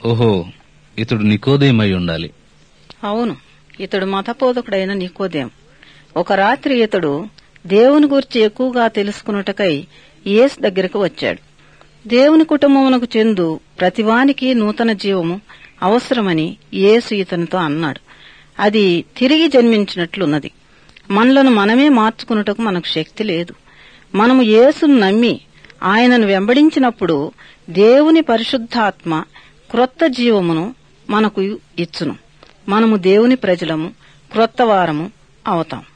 ఓహో ఇతడు నికోదేమై ఉండాలి అవును ఇతడు మతబోధకుడైన నికోదేం ఒక రాత్రి ఇతడు దేవుని గురించి ఎక్కువగా తెలుసుకున్నటకై యేసు దగ్గరకు వచ్చాడు దేవుని కుటుంబమునకు చెందు ప్రతివానికి నూతన జీవము అవసరమని యేసు ఇతనితో అన్నాడు అది తిరిగి జన్మించినట్లున్నది మనలను మనమే మార్చుకున్నటకు మనకు శక్తి లేదు మనము యేసును నమ్మి ఆయనను వెంబడించినప్పుడు దేవుని పరిశుద్ధాత్మ క్రొత్త జీవమును మనకు ఇచ్చును మనము దేవుని ప్రజలము క్రొత్త వారము అవుతాం